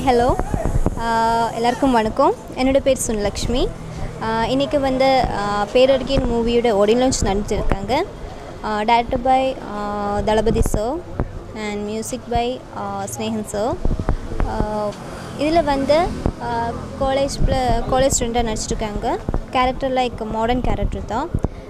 hello எல்லாருக்கும் வணக்கம் என்னோட பேர் சுனலக்ஷ்மி இன்றைக்கி வந்து ஆஹ், பேரறிஞர் மூவியோட ஆடியோ லான்ச் நடத்திருக்காங்க director by Thalapathy sir and music by Snehan sir இதில் வந்து காலேஜ் காலேஜ் ஸ்டூடெண்ட்டாக நடிச்சிருக்காங்க கேரக்டர் லைக் மாடர்ன் கேரக்டர் தான்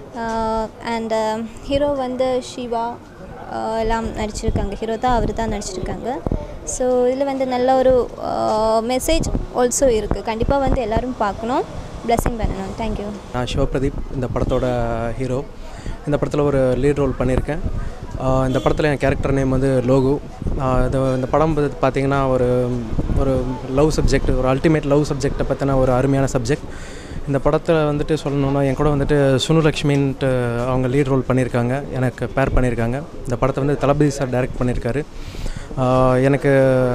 அண்ட் ஹீரோ வந்து சிவா ஆஹ் எல்லாம் நடிச்சிருக்காங்க ஹீரோ தான் அவர் தான் நடிச்சிருக்காங்க ஸோ இதில் வந்து நல்ல ஒரு மெசேஜ் ஆல்சோ இருக்குது கண்டிப்பாக வந்து எல்லோரும் பார்க்கணும் ப்ளெஸிங் பண்ணணும் தேங்க்யூ நான் சிவபிரதீப் இந்த படத்தோட ஹீரோ இந்த படத்தில் ஒரு லீட் ரோல் பண்ணியிருக்கேன் ஆஹ் இந்த படத்தில் என் கேரக்டர் நேம் வந்து லோகு ஆஹ் இது இந்த படம் வந்து பார்த்திங்கன்னா ஒரு ஒரு லவ் சப்ஜெக்ட் ஒரு அல்டிமேட் லவ் சப்ஜெக்டை பற்றின ஒரு அருமையான சப்ஜெக்ட் இந்த படத்தில் வந்துட்டு சொல்லணுன்னா என் கூட வந்துட்டு சுனுலக்ஷ்மின்ட்டு அவங்க லீட் ரோல் பண்ணியிருக்காங்க எனக்கு பேர் பண்ணியிருக்காங்க இந்த படத்தை வந்து தளபதி சார் டைரக்ட் பண்ணியிருக்காரு ஆஹ் எனக்கு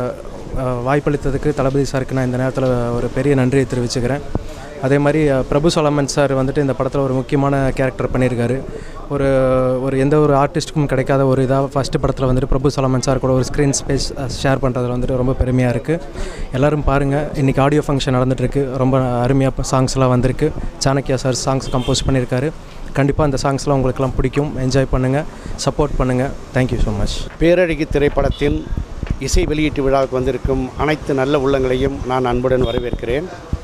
ஆஹ் வாய்ப்பளித்ததுக்கு தளபதி சாருக்கு நான் இந்த நேரத்தில் ஒரு பெரிய நன்றியை தெரிவிச்சுக்கிறேன் அதே மாதிரி அஹ், பிரபு சொலமன் சார் வந்துட்டு இந்த படத்தில் ஒரு முக்கியமான கேரக்டர் பண்ணியிருக்காரு ஒரு ஒரு எந்த ஒரு ஆர்டிஸ்ட்டுக்கும் கிடைக்காத ஒரு இதாக ஃபஸ்ட்டு படத்தில் வந்துட்டு பிரபு சொலமன் சார் கூட ஒரு ஸ்க்ரீன் ஸ்பேஸ் ஷேர் பண்ணுறதுல வந்துட்டு ரொம்ப பெருமையாக இருக்குது எல்லோரும் பாருங்கள் இன்றைக்கி ஆடியோ ஃபங்க்ஷன் நடந்துகிட்ருக்கு ரொம்ப அருமையாக சாங்ஸ்லாம் வந்திருக்கு சாணக்கியா சார் சாங்ஸ் கம்போஸ் பண்ணியிருக்காரு கண்டிப்பாக அந்த சாங்ஸ்லாம் உங்களுக்கெல்லாம் பிடிக்கும் என்ஜாய் பண்ணுங்கள் சப்போர்ட் பண்ணுங்கள் தேங்க்யூ ஸோ மச் பேரழகி திரைப்படத்தின் இசை வெளியீட்டு விழாவுக்கு வந்திருக்கும் அனைத்து நல்ல உள்ளங்களையும் நான் அன்புடன் வரவேற்கிறேன்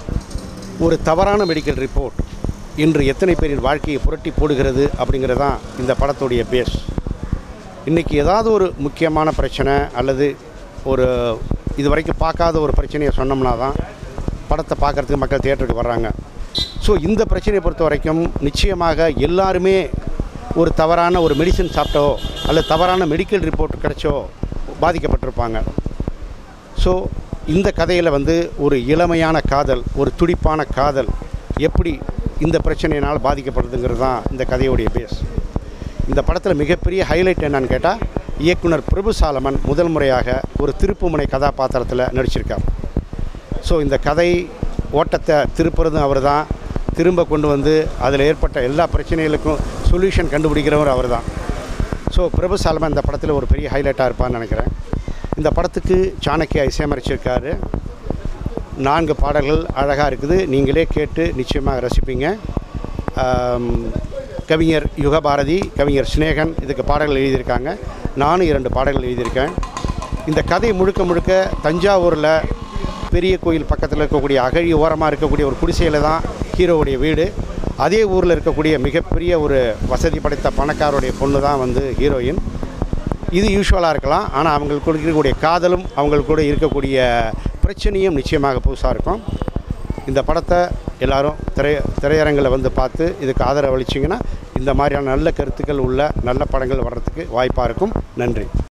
ஒரு தவறான மெடிக்கல் ரிப்போர்ட் இன்று எத்தனை பேரின் வாழ்க்கையை புரட்டி போடுகிறது அப்படிங்கிறது தான் இந்த படத்துடைய பேஸ் இன்றைக்கி ஏதாவது ஒரு முக்கியமான பிரச்சனை அல்லது ஒரு இது வரைக்கும் பார்க்காத ஒரு பிரச்சனையை சொன்னோம்னா தான் படத்தை பார்க்குறதுக்கு மக்கள் தியேட்டருக்கு வர்றாங்க ஸோ இந்த பிரச்சனையை பொறுத்த வரைக்கும் நிச்சயமாக எல்லாருமே ஒரு தவறான ஒரு மெடிசன் சாப்பிட்டோ அல்லது தவறான மெடிக்கல் ரிப்போர்ட் கிடைச்சோ பாதிக்கப்பட்டிருப்பாங்க ஸோ இந்த கதையில் வந்து ஒரு இளமையான காதல் ஒரு துடிப்பான காதல் எப்படி இந்த பிரச்சனையினால் பாதிக்கப்படுதுங்கிறது தான் இந்த கதையுடைய பேஸ் இந்த படத்தில் மிகப்பெரிய ஹைலைட் என்னன்னு கேட்டால் இயக்குனர் பிரபு சாலமன் முதல் முறையாக ஒரு திருப்புமுனை கதாபாத்திரத்தில் நடிச்சிருக்கார் ஸோ இந்த கதை ஓட்டத்தை திருப்புறதும் அவர் தான் திரும்ப கொண்டு வந்து அதில் ஏற்பட்ட எல்லா பிரச்சனைகளுக்கும் சொல்யூஷன் கண்டுபிடிக்கிறவர் அவர் தான் ஸோ பிரபு சாலமன் இந்த படத்தில் ஒரு பெரிய ஹைலைட்டாக இருப்பார்னு நினைக்கிறேன் இந்த படத்துக்கு சாணக்கியா இசையமைச்சிருக்காரு நான்கு பாடல்கள் அழகாக இருக்குது நீங்களே கேட்டு நிச்சயமாக ரசிப்பீங்க ஆம், கவிஞர் யுகபாரதி கவிஞர் சிநேகன் இதுக்கு பாடல்கள் எழுதியிருக்காங்க நானும் இரண்டு பாடல்கள் எழுதியிருக்கேன் இந்த கதை முழுக்க முழுக்க தஞ்சாவூரில் பெரிய கோயில் பக்கத்தில் இருக்கக்கூடிய அகழி ஓரமாக இருக்கக்கூடிய ஒரு குடிசையில் தான் ஹீரோவுடைய வீடு அதே ஊரில் இருக்கக்கூடிய மிகப்பெரிய ஒரு வசதி படைத்த பணக்காரருடைய பொண்ணு தான் வந்து ஹீரோயின் இது யூஸ்வலாக இருக்கலாம் ஆனால் அவங்களுக்கு இருக்கக்கூடிய காதலும் அவங்களுக்கு கூட இருக்கக்கூடிய பிரச்சனையும் நிச்சயமாக புதுசாக இருக்கும் இந்த படத்தை எல்லாரும் திரை திரையரங்கில் வந்து பார்த்து இதுக்கு ஆதரவு அளிச்சிங்கன்னா இந்த மாதிரியான நல்ல கருத்துக்கள் உள்ள நல்ல படங்கள் வர்றதுக்கு வாய்ப்பாக இருக்கும் நன்றி